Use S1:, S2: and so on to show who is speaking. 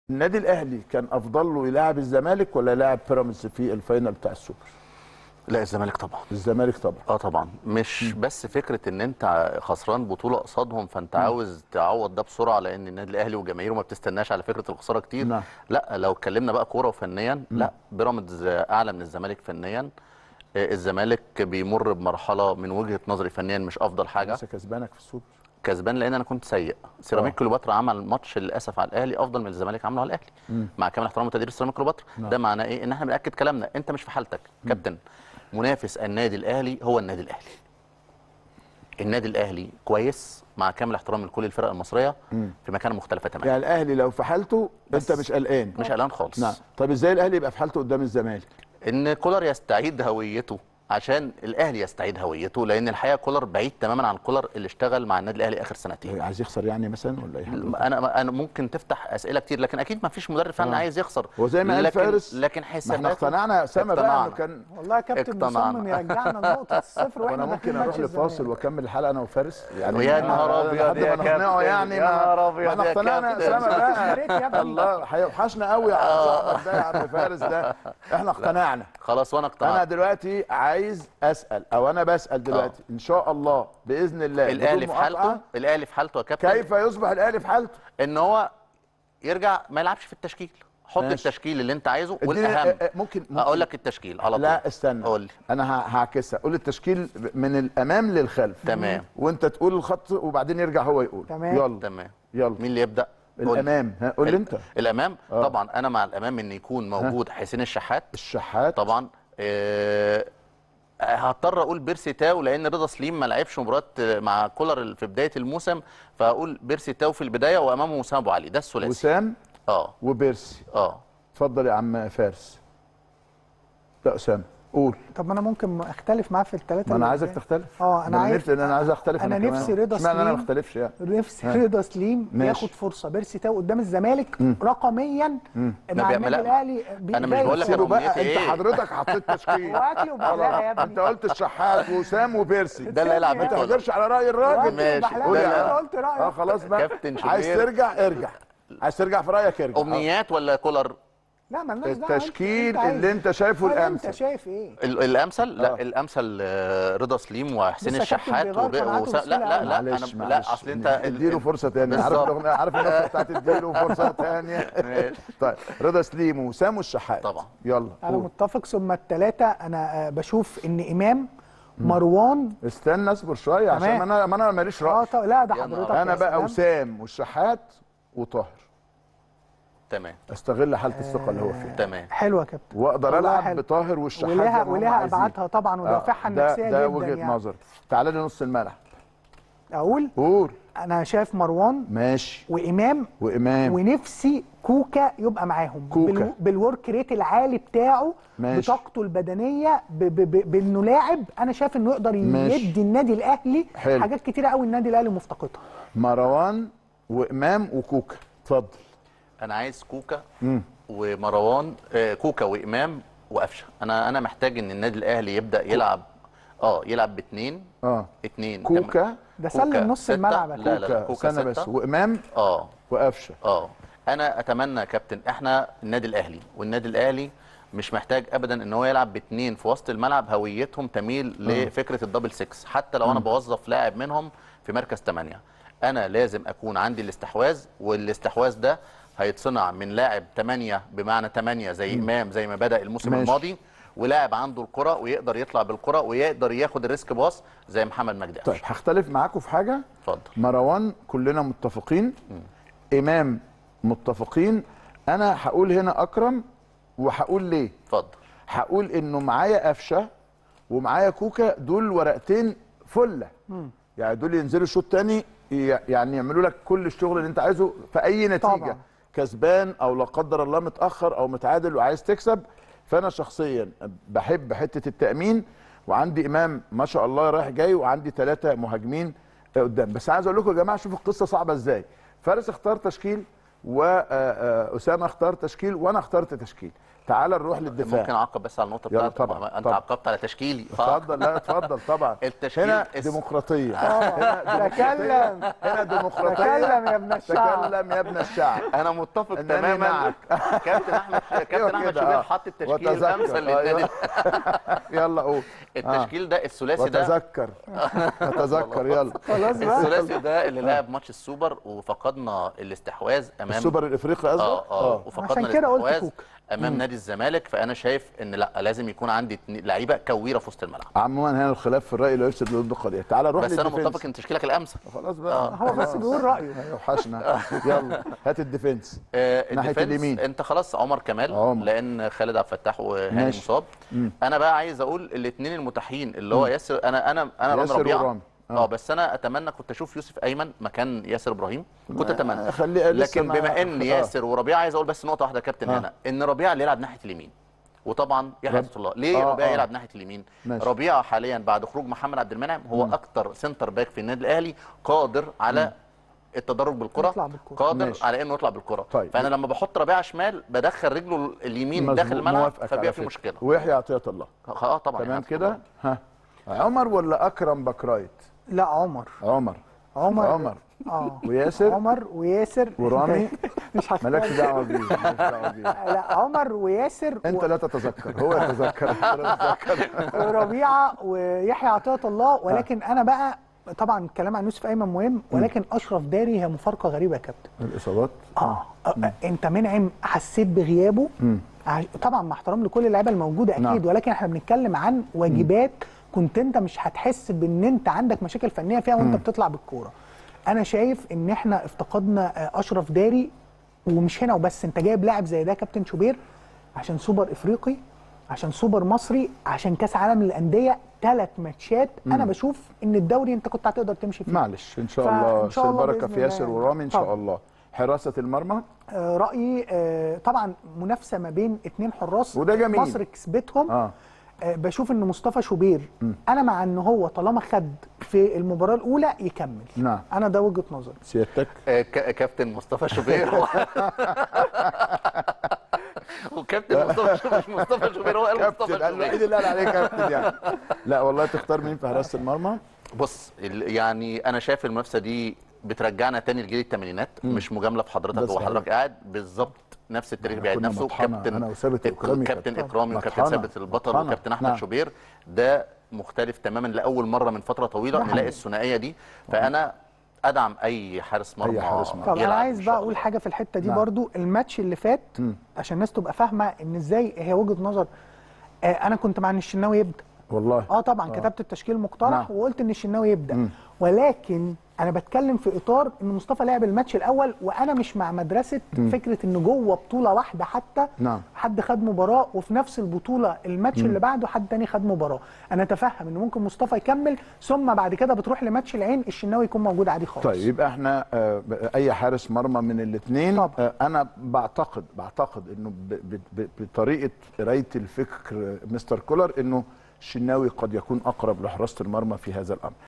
S1: النادي الاهلي كان افضل له يلاعب الزمالك ولا يلاعب بيراميدز في الفاينل بتاع السوبر
S2: لا الزمالك طبعا
S1: الزمالك طبعا
S2: اه طبعا مش بس فكره ان انت خسران بطوله قصادهم فانت عاوز تعوض ده بسرعه لان النادي الاهلي وجماهيره ما بتستناش على فكره الخساره كتير
S1: نعم.
S2: لا لو اتكلمنا بقى كوره وفنيا لا بيراميدز اعلى من الزمالك فنيا آه، الزمالك بيمر بمرحله من وجهه نظري فنيا مش افضل حاجه
S1: لسه كسبانك في السوبر
S2: كسبان لان انا كنت سيء سيراميك
S1: آه.
S2: كليوباترا عمل ماتش للاسف على الاهلي افضل من الزمالك عمله على الاهلي مع كامل احترامي وتقدير سيراميك كليوباترا ده معناه ايه ان احنا بناكد كلامنا انت مش في حالتك كابتن منافس النادي الاهلي هو النادي الاهلي النادي الاهلي كويس مع كامل احترامي لكل الفرق المصريه في مكانه مختلفه تماما
S1: يعني الاهلي لو في حالته انت
S2: بس
S1: مش قلقان
S2: مش قلقان خالص
S1: نعم طب ازاي الاهلي يبقى في حالته قدام الزمالك
S2: ان كولر يستعيد هويته عشان الاهلي يستعيد هويته لان الحقيقه كولر بعيد تماما عن كولر اللي اشتغل مع النادي الاهلي اخر سنتين
S1: عايز يخسر يعني مثلا ولا ايه
S2: انا انا ممكن تفتح اسئله كتير لكن اكيد ما فيش مدرب فعلا
S1: آه.
S2: عايز يخسر
S1: هو زي ما قال
S2: لكن
S1: فارس
S2: لكن
S1: ما احنا
S2: حساباته
S1: اقتنعنا يا اسامه بقى انه
S2: اقتنعنا.
S1: كان
S3: والله يا كابتن
S2: اقتنعنا.
S3: مصمم يرجعنا لنقطه الصفر
S1: وانا
S3: واحنا
S1: ممكن
S3: داخلين
S1: اروح
S3: ماتش
S1: لفاصل
S3: الزمالك.
S1: واكمل الحلقه انا وفارس يعني
S2: ويا
S1: ما-
S2: نهار أبيض
S1: لحد
S2: يا
S1: ما نقنعه
S2: كابتن،
S1: يعني
S2: يا
S1: ما-
S2: نهار أبيض
S1: ما احنا
S2: يا
S1: اقتنعنا يا
S2: كابتن.
S1: اسامه
S3: يا ريت يا
S1: بقى
S3: ابني.
S1: الله هيوحشنا قوي يا صاحبك ده يا عم فارس ده احنا اقتنعنا
S2: خلاص وانا
S1: انا
S2: اقتنعت
S1: دلوقتي عايز اسال او انا بسال دلوقتي ان شاء الله باذن الله
S2: الاهلي
S1: بدون
S2: في حالته
S1: مقاطعة،
S2: الاهلي في حالته يا كابتن
S1: كيف يصبح الاهلي في حالته
S2: ان هو يرجع ما يلعبش في التشكيل حط
S1: ماشي.
S2: التشكيل اللي انت عايزه
S1: اديني-
S2: والاهم
S1: اه- اه، ممكن- ممكن-
S2: اقول لك التشكيل على طول
S1: لا استنى
S2: قول لي
S1: انا ه- هعكسها قول التشكيل من الامام للخلف
S2: تمام.
S1: وانت تقول الخط وبعدين يرجع هو يقول
S3: تمام.
S1: يلا
S2: تمام
S1: يلا
S2: مين اللي يبدا قول لي.
S1: الامام ها، قول لي
S2: ال-
S1: انت
S2: الامام
S1: آه.
S2: طبعا انا مع الامام ان يكون موجود حسين الشحات
S1: الشحات
S2: طبعا آه، هضطر اقول بيرسي تاو لان رضا سليم ما لعبش مباراه مع كولر في بدايه الموسم فاقول بيرسي تاو في البدايه وامامه وسام ابو علي ده الثلاثي
S1: وسام
S2: اه
S1: وبيرسي
S2: اه
S1: اتفضل يا عم فارس لا اسامه قول
S3: طب ما انا ممكن اختلف معاه في الثلاثه
S1: ما انا عايزك تختلف
S3: اه انا
S1: ما
S3: عايز
S1: نفسي انا عايز اختلف
S3: انا
S1: كمان.
S3: نفسي رضا
S1: اشمعنى انا ما
S3: سليم
S1: اختلفش يعني
S3: نفسي
S1: ها.
S3: رضا سليم
S1: ماشي.
S3: ياخد فرصه بيرسي تاو قدام الزمالك رقميا
S2: ما
S3: مع
S2: بيعمل-
S3: النادي
S2: لا.
S3: الاهلي
S2: أنا مش بقول لك
S1: سيبه
S2: أنا
S1: بقى
S2: أمنيتي
S1: انت
S2: إيه؟
S1: حضرتك حطيت تشكيل
S3: وقتي وبحلقه يا ابني
S1: انت قلت الشحات وسام وبيرسي
S2: ده اللي هيلعب
S1: ما
S2: بيه كولر.
S1: تقدرش على راي الراجل
S2: ماشي.
S3: بحلقه
S1: قول
S2: ده
S1: يا
S2: لا.
S3: انا
S1: عم.
S3: قلت رايي
S1: اه خلاص بقى
S2: كابتن
S1: عايز
S2: شوبير.
S1: ترجع ارجع عايز ترجع في رايك ارجع
S2: امنيات ولا كولر
S3: لا مالناش دعوه
S1: التشكيل
S3: عايز.
S1: اللي انت شايفه
S3: ولا
S1: الامثل
S3: انت شايف ايه
S2: ال- الامثل لا
S1: آه.
S2: الامثل آه، رضا سليم وحسين
S3: بس يا كابتن
S2: الشحات
S3: بيغير
S2: وب-
S3: قناعاته
S2: وسا... لا
S3: بسهولة
S2: لا
S3: أوي.
S2: لا
S1: معلش
S2: انا لا
S1: معلش.
S2: اصل انت ال-
S1: اديله
S2: ال-
S1: فرصه ثانيه عارف
S2: بالظبط.
S1: الاغنيه عارف النقطه بتاعت اديله فرصه ثانيه
S2: ماشي.
S1: طيب رضا سليم وسام والشحات
S2: طبعا.
S1: يلا
S3: انا
S1: قول.
S3: متفق ثم الثلاثه انا آه، بشوف ان امام مروان
S1: استنى اصبر شويه عشان
S3: تمام.
S1: ما انا ما انا ماليش
S3: اه
S1: راي
S3: طب لا ده
S2: يا
S3: حضرتك
S2: نهار
S1: انا
S3: يا
S1: بقى
S3: سلام.
S1: وسام والشحات وطاهر
S2: تمام
S1: استغل حاله الثقه اللي هو فيها
S2: تمام
S3: حلوه يا كابتن
S1: واقدر
S3: والله
S1: العب
S3: حلو.
S1: بطاهر والشحات
S3: ولها
S1: زي ما هم
S3: ولها
S1: عايزين.
S3: ابعادها طبعا ودوافعها
S1: آه، ده
S3: النفسيه
S1: ده
S3: جدا
S1: وجهه
S3: يعني.
S1: نظر تعالى لي نص الملعب
S3: اقول
S1: قول
S3: انا شايف مروان
S1: ماشي
S3: وامام
S1: وامام
S3: ونفسي كوكا يبقى معاهم
S1: كوكا.
S3: بال... بالورك ريت العالي بتاعه
S1: ماشي.
S3: بطاقته البدنيه ب... ب... ب... بانه لاعب انا شايف انه يقدر
S1: ماشي.
S3: يدي النادي الاهلي
S1: حلو.
S3: حاجات كتيره قوي النادي الاهلي مفتقدها
S1: مروان وامام وكوكا اتفضل
S2: انا عايز كوكا ومروان آه، كوكا وامام وقفشه انا انا محتاج ان النادي الاهلي يبدا يلعب اه يلعب باثنين
S1: اه
S2: اثنين
S1: كوكا
S3: ده سلم نص
S2: ستة.
S3: الملعب يا
S2: لا لا لا
S1: كوكا
S2: كوكا
S1: سنه بس
S2: ستة.
S1: وامام
S2: اه
S1: وقفشه
S2: اه انا اتمنى يا كابتن احنا النادي الاهلي والنادي الاهلي مش محتاج ابدا ان هو يلعب باثنين في وسط الملعب هويتهم تميل لفكره الدبل 6 حتى لو انا بوظف لاعب منهم في مركز 8 انا لازم اكون عندي الاستحواذ والاستحواذ ده هيتصنع من لاعب 8 بمعنى 8 زي امام زي ما بدا الموسم
S1: ماشي.
S2: الماضي ولاعب عنده الكره ويقدر يطلع بالكره ويقدر ياخد الريسك باص زي محمد مجدي
S1: طيب
S2: قفشه
S1: هختلف معاكم في حاجه
S2: اتفضل
S1: مروان كلنا متفقين امام متفقين انا هقول هنا اكرم وهقول ليه
S2: اتفضل
S1: هقول انه معايا قفشه ومعايا كوكا دول ورقتين فله يعني دول ينزلوا الشوط تاني ي- يعني يعملوا لك كل الشغل اللي انت عايزه في اي نتيجه
S3: طبعا.
S1: كسبان او لا قدر الله متاخر او متعادل وعايز تكسب فانا شخصيا بحب حته التامين وعندي امام ما شاء الله رايح جاي وعندي ثلاثه مهاجمين قدام بس عايز اقول لكم يا جماعه شوفوا القصه صعبه ازاي فارس اختار تشكيل واسامه اختار تشكيل وانا اخترت تشكيل تعال نروح للدفاع
S2: ممكن اعقب بس على النقطه
S1: يلا
S2: بتاعتك
S1: طبعا،
S2: انت
S1: طبعا.
S2: عقبت على تشكيلي
S1: اتفضل لا اتفضل طبعا
S2: التشكيل
S1: هنا
S2: الس-
S1: ديمقراطيه هنا
S3: تكلم
S1: هنا ديمقراطيه
S3: تكلم يا ابن الشعب
S1: تكلم يا ابن الشعب
S2: انا متفق
S1: إنني
S2: تماما
S1: معك.
S2: كابتن احمد
S1: أيوة
S2: كابتن احمد
S1: كده،
S2: شوبير
S1: آه.
S2: حط التشكيل
S1: وتذكر.
S2: الامثل للنادي
S1: أيوة. يلا قول
S2: التشكيل ده الثلاثي ده
S1: وتذكر وتذكر يلا
S3: خلاص بقى
S2: الثلاثي ده اللي لعب ماتش السوبر وفقدنا الاستحواذ امام
S1: السوبر الافريقي قصدك
S2: اه اه وفقدنا
S3: عشان كده قلت
S2: الاستحواذ
S3: كوكا.
S2: امام نادي الزمالك فانا شايف ان لا لازم يكون عندي اتنين- لعيبه كويره في وسط الملعب
S1: عموما هنا الخلاف في الراي لا يفسد ضد قضيه تعال نروح
S2: بس انا
S1: للديفنس.
S2: متفق ان تشكيلك الامثل
S1: خلاص بقى
S3: هو بس بيقول رايه
S1: يوحشنا يلا هات الديفنس
S2: آه
S1: ناحية
S2: الديفنس
S1: اليمين.
S2: انت خلاص عمر كمال
S1: عمر.
S2: لان خالد عبد الفتاح وهاني
S1: ماشي.
S2: مصاب انا بقى عايز اقول الاثنين المتاحين اللي هو ياسر انا انا انا رامي
S1: ياسر
S2: ربيعه
S1: ورامي. آه.
S2: اه بس انا اتمنى كنت اشوف يوسف ايمن مكان ياسر ابراهيم كنت اتمنى
S1: خليه لسه
S2: لكن
S1: ما-
S2: بما ان
S1: آه.
S2: ياسر وربيعه عايز اقول بس نقطه واحده يا كابتن
S1: آه.
S2: هنا ان ربيعه اللي يلعب ناحيه اليمين وطبعا يحيى
S1: رب-
S2: ستر الله ليه
S1: آه،
S2: ربيعه
S1: آه.
S2: يلعب ناحيه اليمين
S1: ماشي.
S2: ربيعه حاليا بعد خروج محمد عبد المنعم هو اكتر سنتر باك في النادي الاهلي قادر على التدرج بالكره
S3: يطلع بالكرة.
S2: قادر
S1: ماشي.
S2: على انه يطلع بالكره
S1: طيب.
S2: فانا لما بحط ربيعه شمال بدخل رجله اليمين
S1: مظبوط،
S2: داخل الملعب
S1: موافقك
S2: فبيبقى
S1: على
S2: في
S1: فكرة.
S2: مشكله
S1: ويحيى عطيه الله
S2: اه طبعا
S1: تمام
S2: يعني
S1: كده ها عمر ولا اكرم بكرايت
S3: لا عمر
S1: عمر
S3: عمر
S1: عمر
S3: اه
S1: وياسر
S3: عمر وياسر
S1: ورامي
S3: مش هختار
S1: مالكش دعوه بيه مالكش دعوه بيه
S3: لا عمر وياسر
S1: انت لا تتذكر هو يتذكر انت لا تتذكر
S3: وربيعه ويحيى عطيه الله ولكن انا بقى طبعا الكلام عن يوسف ايمن مهم ولكن اشرف داري هي مفارقه غريبه يا كابتن
S1: الاصابات
S3: اه آه، انت منعم حسيت بغيابه عش- طبعا مع احترام لكل اللعيبه الموجوده اكيد
S1: نعم.
S3: ولكن احنا بنتكلم عن واجبات كنت انت مش هتحس بان انت عندك مشاكل فنيه فيها وانت بتطلع بالكوره انا شايف ان احنا افتقدنا آه، اشرف داري ومش هنا وبس انت جايب لاعب زي ده كابتن شوبير عشان سوبر افريقي عشان سوبر مصري عشان كاس عالم للانديه ثلاث ماتشات انا بشوف ان الدوري انت كنت هتقدر تمشي فيه
S1: معلش ان شاء
S3: فإن
S1: الله
S3: شاء الله
S1: البركه
S3: بإذن
S1: في ياسر
S3: الله.
S1: ورامي ان شاء
S3: طبعا.
S1: الله حراسه المرمى
S3: آه، رايي آه، طبعا منافسه ما بين اتنين حراس
S1: وده جميل.
S3: مصر كسبتهم
S1: اه
S3: آه، بشوف ان مصطفى شوبير انا مع ان هو طالما خد في المباراه الاولى يكمل
S1: نعم.
S3: انا ده وجهه نظري
S1: سيادتك
S2: آه، ك- كابتن مصطفى شوبير هو وكابتن مصطفى شوبير مش مصطفى شوبير هو قال مصطفى
S1: كابتن قال الوحيد
S2: شوبير
S1: اللي قال عليه كابتن يعني لا والله تختار مين في حراسه المرمى
S2: بص ال- يعني انا شايف المنافسه دي بترجعنا تاني لجيل الثمانينات مش مجامله في
S1: ده
S2: حضرتك هو
S1: صحيح.
S2: حضرتك قاعد بالظبط نفس التاريخ
S1: إحنا
S2: بيعيد
S1: كنا
S2: نفسه
S1: مطحنة،
S2: كابتن
S1: أنا وثابت الإكرامي
S2: كابتن
S1: كانت
S2: اكرامي وكابتن
S1: مطحنة،
S2: ثابت البطل
S1: مطحنة.
S2: وكابتن احمد
S1: نعم.
S2: شوبير ده مختلف تماما لاول مره من فتره طويله
S3: ده
S2: نلاقي
S3: حقيقي.
S2: الثنائيه دي فانا ادعم اي حارس مرمى
S1: حارس مرمى.
S3: طب انا
S2: يلعب
S3: عايز
S2: إن
S3: بقى
S2: شاء
S3: اقول
S2: الله.
S3: حاجه في الحته دي
S1: نعم.
S3: برضو الماتش اللي فات عشان الناس تبقى فاهمه ان ازاي هي وجهه نظر آه، انا كنت مع ان الشناوي يبدا
S1: والله
S3: اه طبعا كتبت التشكيل مقترح
S1: نعم.
S3: وقلت ان الشناوي يبدا ولكن انا بتكلم في اطار ان مصطفى لعب الماتش الاول وانا مش مع مدرسه فكره ان جوه بطوله واحده حتى
S1: نعم.
S3: حد خد مباراه وفي نفس البطوله الماتش اللي بعده حد تاني خد مباراه انا اتفهم ان ممكن مصطفى يكمل ثم بعد كده بتروح لماتش العين الشناوي يكون موجود عادي خالص
S1: طيب يبقى احنا آه، ب- اي حارس مرمى من الاثنين
S3: طبعا.
S1: انا بعتقد بعتقد انه ب- ب- ب- بطريقه قرايه الفكر آه، مستر كولر انه الشناوي قد يكون اقرب لحراسه المرمى في هذا الامر